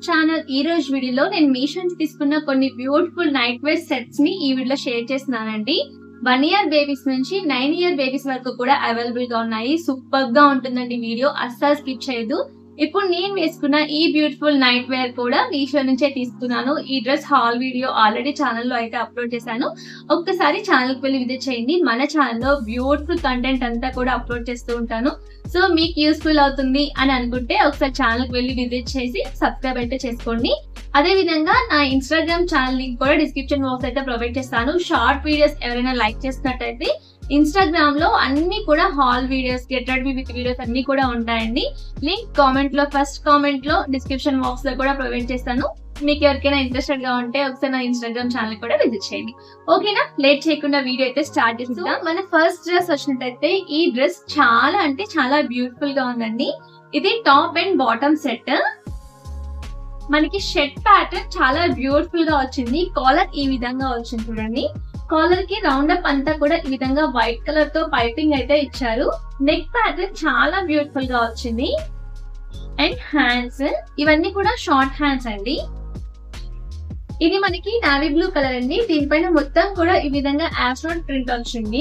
channel ఈ రోజు వీడియోలో నేను మీషో నుంచి తీసుకున్న కొన్ని బ్యూటిఫుల్ నైట్ వేర్ సెట్స్ ని ఈ వీడియోలో షేర్ చేస్తున్నానండి వన్ ఇయర్ బేబీస్ నుంచి నైన్ ఇయర్ బేబీస్ వరకు కూడా అవైలబుల్ గా ఉన్నాయి సూపర్ గా ఉంటుందండి వీడియో అస్సలు స్కిప్ చేయదు ఇప్పుడు నేను వేసుకున్న ఈ బ్యూటిఫుల్ నైట్ వేర్ కూడా మీషో నుంచే తీసుకున్నాను ఈ డ్రెస్ హాల్ వీడియో ఆల్రెడీ ఛానల్లో అయితే అప్లోడ్ చేశాను ఒక్కసారి ఛానల్కి వెళ్ళి విజిట్ చేయండి మన ఛానల్లో బ్యూటిఫుల్ కంటెంట్ అంతా కూడా అప్లోడ్ చేస్తూ ఉంటాను సో మీకు యూస్ఫుల్ అవుతుంది అని అనుకుంటే ఒకసారి ఛానల్కి వెళ్ళి విజిట్ చేసి సబ్స్క్రైబ్ అయితే చేసుకోండి అదే విధంగా నా ఇన్స్టాగ్రామ్ ఛానల్ లింక్ కూడా డిస్క్రిప్షన్ బాక్స్ అయితే ప్రొవైడ్ చేస్తాను షార్ట్ వీడియోస్ ఎవరైనా లైక్ చేసినట్టయితే ఇన్స్టాగ్రామ్ లో అన్ని కూడా all videos get ready with videos అన్ని కూడా ఉంటాయండి లింక్ కామెంట్ లో ఫస్ట్ కామెంట్ లో డిస్క్రిప్షన్ బాక్స్ లో కూడా ప్రొవైడ్ చేస్తాను మీకు ఎవరికైనా ఇంట్రెస్టెడ్ గా ఉంటే ఒకసారి నా ఇన్స్టాగ్రామ్ ఛానల్ కూడా విజిట్ చేయండి ఓకేనా లేట్ చేయకుండా వీడియో అయితే స్టార్ట్ చేద్దాం మన ఫస్ట్ డ్రెస్ వచ్చినట్టయితే ఈ డ్రెస్ చాలా అంటే చాలా బ్యూటిఫుల్ గా ఉందండి ఇది టాప్ అండ్ బాటమ్ సెట్ మనకి షర్ట్ ప్యాటర్న్ చాలా బ్యూటిఫుల్ గా వచ్చింది కాలర్ ఈ విధంగా వచ్చింది చూడండి కాలర్ కి రౌండ్ అప్ అంతా కూడా ఈ విధంగా వైట్ కలర్ తో పైపింగ్ అయితే ఇచ్చారు నెక్ ప్యాటర్న్ చాలా బ్యూటిఫుల్ గా వచ్చింది అండ్ హ్యాండ్స్ ఇవన్నీ కూడా షార్ట్ హ్యాండ్స్ అండి ఇది మనకి నావీ బ్లూ కలర్ అండి దీనిపైన మొత్తం కూడా ఈ విధంగా ఆస్ట్రోట్ ప్రింట్ వచ్చింది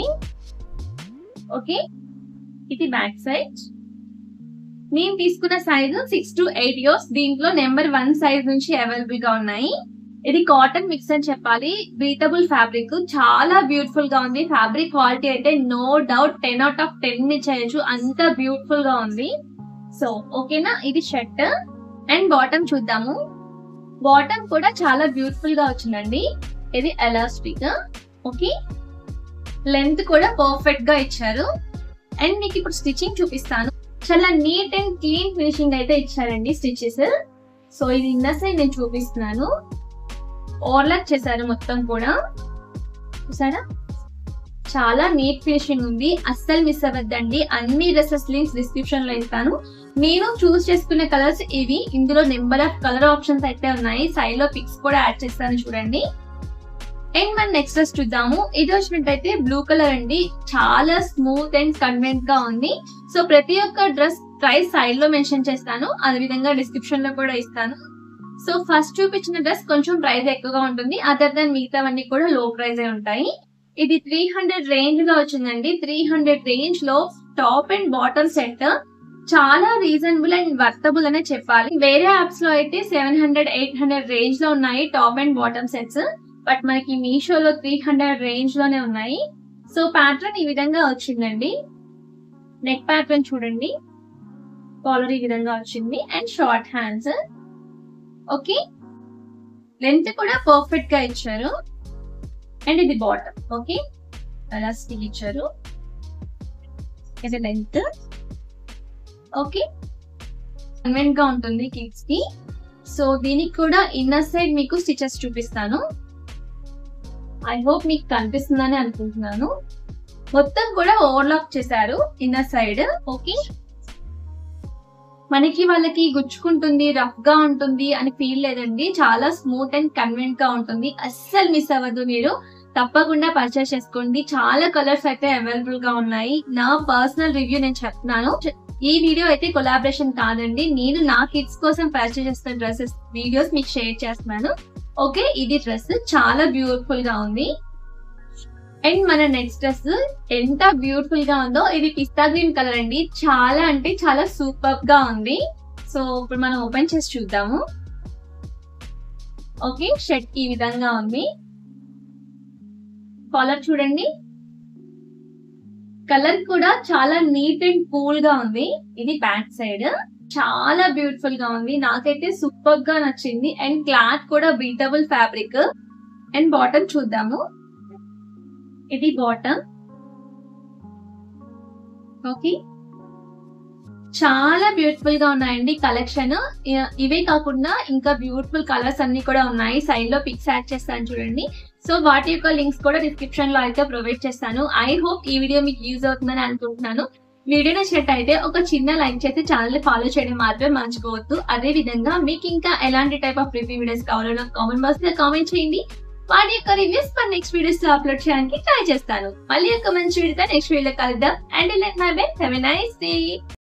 ఓకే ఇది బ్యాక్ సైడ్ నేను తీసుకున్న size six to eight years దీంట్లో నెంబర్ వన్ సైజ్ నుంచి అవైలబుల్ గా ఉన్నాయి ఇది కాటన్ మిక్స్ అని చెప్పాలి బ్రీతబుల్ ఫ్యాబ్రిక్ చాలా బ్యూటిఫుల్ గా ఉంది ఫ్యాబ్రిక్ క్వాలిటీ అయితే no doubt ten out of ten ఇచ్చేయచ్చు అంత బ్యూటిఫుల్ గా ఉంది సో ఓకేనా ఇది షర్ట్ అండ్ బాటమ్ చూద్దాము బాటమ్ కూడా చాలా బ్యూటిఫుల్ గా వచ్చిందండి ఇది ఎలాస్టిక్ ఓకే లెంత్ కూడా పర్ఫెక్ట్ గా ఇచ్చారు అండ్ మీకు ఇప్పుడు స్టిచ్చింగ్ చూపిస్తాను చాలా నీట్ అండ్ క్లీన్ ఫినిషింగ్ అయితే ఇచ్చారండి స్టిచెస్ సో ఇది ఇన్నర్ సైడ్ నేను చూపిస్తున్నాను ఓవర్లాక్ చేశారు మొత్తం కూడా చూసారా చాలా నీట్ ఫినిషింగ్ ఉంది అస్సలు మిస్ అవ్వద్దండి అన్ని డ్రెస్సెస్ లింక్స్ డిస్క్రిప్షన్ లో ఇస్తాను నేను చూస్ చేసుకునే కలర్స్ ఇవి ఇందులో నెంబర్ ఆఫ్ కలర్ ఆప్షన్స్ అయితే ఉన్నాయి సైడ్ లో పిక్స్ కూడా యాడ్ చేస్తాను చూడండి అండ్ మన నెక్స్ట్ డ్రెస్ చూద్దాము ఇది వచ్చినట్టయితే బ్లూ కలర్ అండి చాలా స్మూత్ అండ్ కన్వెంట్ గా ఉంది సో ప్రతి ఒక్క డ్రెస్ ప్రైస్ సైడ్ లో మెన్షన్ చేస్తాను అదే విధంగా డిస్క్రిప్షన్ లో కూడా ఇస్తాను సో ఫస్ట్ చూపించిన డ్రెస్ కొంచెం ప్రైస్ ఎక్కువగా ఉంటుంది అదర్ దాన్ మిగతావన్నీ కూడా లో ప్రైస్ ఉంటాయి ఇది త్రీ హండ్రెడ్ రేంజ్ లో వచ్చిందండి త్రీ హండ్రెడ్ రేంజ్ లో టాప్ అండ్ బాటమ్ సెట్ చాలా రీజనబుల్ అండ్ వర్తబుల్ అనే చెప్పాలి వేరే యాప్స్ లో అయితే seven hundred eight hundred range లో ఉన్నాయి top and bottom sets but మనకి మీషోలో త్రీ హండ్రెడ్ రేంజ్ లోనే ఉన్నాయి సో ప్యాటర్న్ ఈ విధంగా వచ్చిందండి నెక్ ప్యాటర్న్ చూడండి కాలర్ ఈ విధంగా వచ్చింది and short hands okay length కూడా పర్ఫెక్ట్ గా ఇచ్చారు అండ్ ఇది బాటమ్ ఓకే ఎలాస్టిక్ ఇచ్చారు ఇది లెంత్ ఓకే కన్వెంట్ గా ఉంటుంది కిడ్స్ కి సో దీనికి కూడా ఇన్నర్ సైడ్ మీకు స్టిచెస్ చూపిస్తాను ఐ హోప్ మీకు కనిపిస్తుందని అనుకుంటున్నాను మొత్తం కూడా ఓవర్లాక్ చేశారు ఇన్నర్ సైడ్ ఓకే మనకి వాళ్ళకి గుచ్చుకుంటుంది రఫ్ గా ఉంటుంది అని ఫీల్ లేదండి చాలా స్మూత్ అండ్ కన్వెంట్ గా ఉంటుంది అస్సలు మిస్ అవ్వదు మీరు తప్పకుండా పర్చేస్ చేసుకోండి చాలా కలర్స్ అయితే అవైలబుల్ గా ఉన్నాయి నా పర్సనల్ రివ్యూ నేను చెప్తున్నాను ఈ వీడియో అయితే కొలాబరేషన్ కాదండి నేను నా కిడ్స్ కోసం పర్చేస్ చేస్తున్న డ్రెస్సెస్ వీడియోస్ మీకు షేర్ చేస్తున్నాను ఓకే ఇది డ్రెస్ చాలా బ్యూటిఫుల్ గా ఉంది అండ్ మన నెక్స్ట్ డ్రెస్ ఎంత బ్యూటిఫుల్ గా ఉందో ఇది పిస్తా గ్రీన్ కలర్ అండి చాలా అంటే చాలా సూపర్ గా ఉంది సో ఇప్పుడు మనం ఓపెన్ చేసి చూద్దాము ఓకే షర్ట్ ఈ విధంగా ఉంది కాలర్ చూడండి కలర్ కూడా చాలా నీట్ అండ్ కూల్ గా ఉంది ఇది బ్యాక్ సైడ్ చాలా బ్యూటిఫుల్ గా ఉంది నాకైతే సూపర్ గా నచ్చింది అండ్ క్లాత్ కూడా బ్రీతబుల్ ఫ్యాబ్రిక్ అండ్ బాటమ్ చూద్దాము ఇది బాటమ్ ఓకే చాలా బ్యూటిఫుల్ గా ఉన్నాయండి కలెక్షన్ ఇవే కాకుండా ఇంకా బ్యూటిఫుల్ కలర్స్ అన్ని కూడా ఉన్నాయి సైడ్ లో పిక్స్ యాడ్ చేస్తాను చూడండి సో వాటి యొక్క లింక్స్ కూడా డిస్క్రిప్షన్ లో అయితే ప్రొవైడ్ చేస్తాను ఐ హోప్ ఈ వీడియో మీకు యూజ్ అవుతుందని అనుకుంటున్నాను వీడియో నచ్చినట్టయితే ఒక చిన్న లైక్ చేసి ఛానల్ ని ఫాలో చేయడం మాత్రమే మర్చిపోవద్దు అదే విధంగా మీకు ఇంకా ఎలాంటి టైప్ ఆఫ్ రివ్యూ వీడియోస్ కావాలో నాకు కామెంట్ బాక్స్ లో కామెంట్ చేయండి వాటి యొక్క రివ్యూస్ మన నెక్స్ట్ వీడియోస్ లో అప్లోడ్ చేయడానికి ట్రై చేస్తాను మళ్ళీ ఒక మంచి వీడియోతో నెక్స్ట్ వీడియో కలుద్దాం and let my bye have a nice day